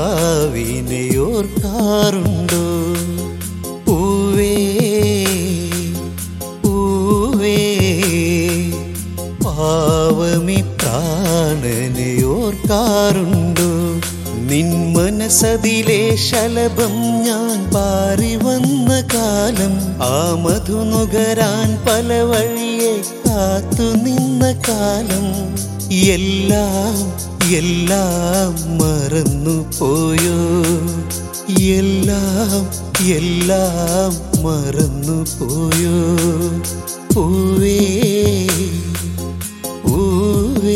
പ്രാവിനെ ഓർക്കാറുണ്ടോ പൂവേ പൂവേ പാവമി പ്രാണനെ ഓർക്കാറുണ്ടോ നിൻ മനസതിലെ ശലഭം ഞാൻ പാറി വന്ന കാലം ആ മധു നുകരാൻ പല വഴിയെ കാത്തു നിന്ന കാലം എല്ലാം എല്ലാം മറന്നു പോയോ എല്ലാം എല്ലാം മറന്നു പോയോ പൂവേ പൂവേ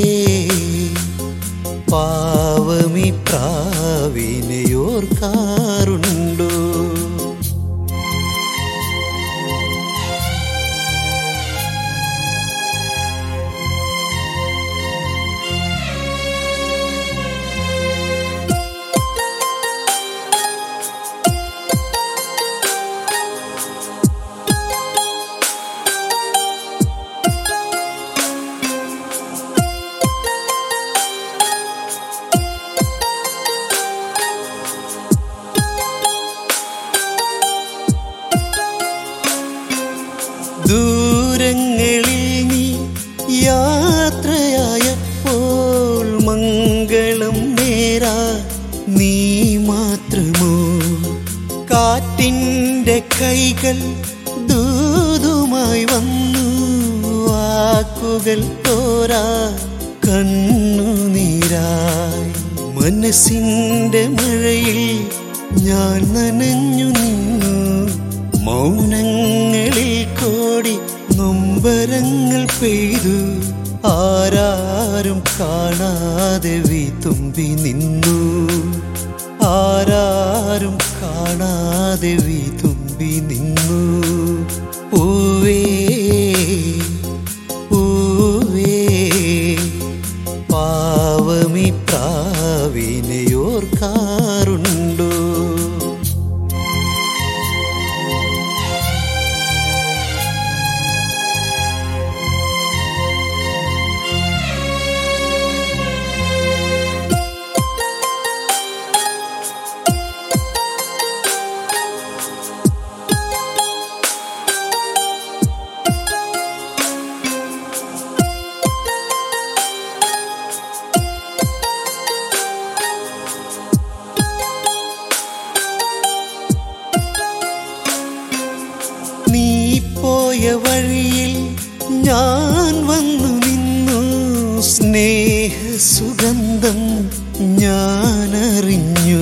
പാവമി പ്രാവിനെ ഓർക്കാറുണ്ടോ ദൂരങ്ങളിൽ നീ യാത്രയായപ്പോൾ മംഗളം നേരാ നീ മാത്രമോ കാറ്റിൻ്റെ കൈകൾ ദൂതുമായി വന്നു വാക്കുകൾ തോരാ കണ്ണുനീരായി മനസ്സിൻ്റെ മഴയിൽ ഞാൻ നനഞ്ഞു നിന്നു മൗനങ്ങളിൽ കോടി നൊമ്പരങ്ങൾ പെയ്തു ആരാരും കാണാതെ വീതുമ്പി നിന്നു ആരാരും കാണാതെ വീതുമ്പി നിന്നു പൂവേ പൂവേ പാവമി പ്രാവിനെ ഓർക്കാറുണ്ടോ നീ പോയ വഴിയിൽ ഞാൻ വന്നു നിന്നു സ്നേഹ സുഗന്ധം ഞാൻ അറിഞ്ഞു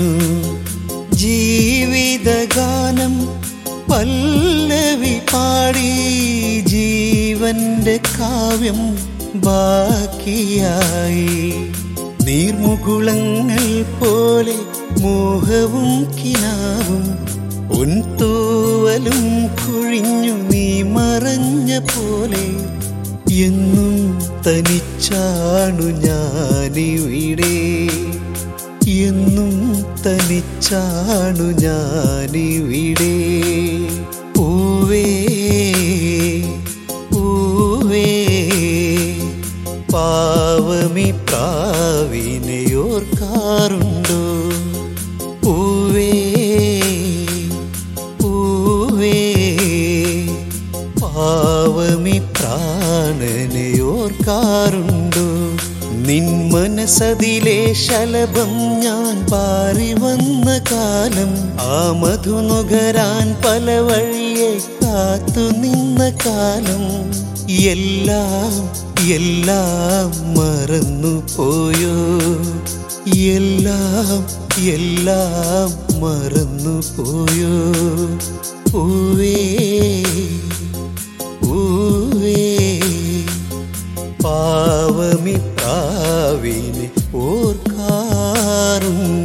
ജീവിതഗാനം പല്ലവി പാടി ജീവന്റെ കാവ്യം ബാക്കിയായി നീർമുകുളങ്ങൾ പോലെ മോഹവും കിനാവും പൊൻതൂവലും കുഴിഞ്ഞു നീ മറഞ്ഞ പോലെ എന്നും തനിച്ചാണു ഞാനിവിടെ എന്നും തനിച്ചാണു ഞാനിവിടെ പൂവേ പൂവേ പാവമി പ്രാവിനെ ഓർക്കാറുണ്ടോ പൂവേ പൂവേ പാവമി പ്രാണനെ ഓർക്കാറുണ്ടോ നിൻ മനസതിലെ ശലഭം ഞാൻ പാറി വന്ന കാലം ആ മധു നുകരാൻ പല വഴിയെ കാത്തു നിന്ന കാലം എല്ലാം എല്ലാം മറന്നു പോയോ എല്ലാം എല്ലാം മറന്നു പോയോ പൂവേ പൂവേ പാവമി പ്രാവിനെ ഓർക്കാറുണ്ട്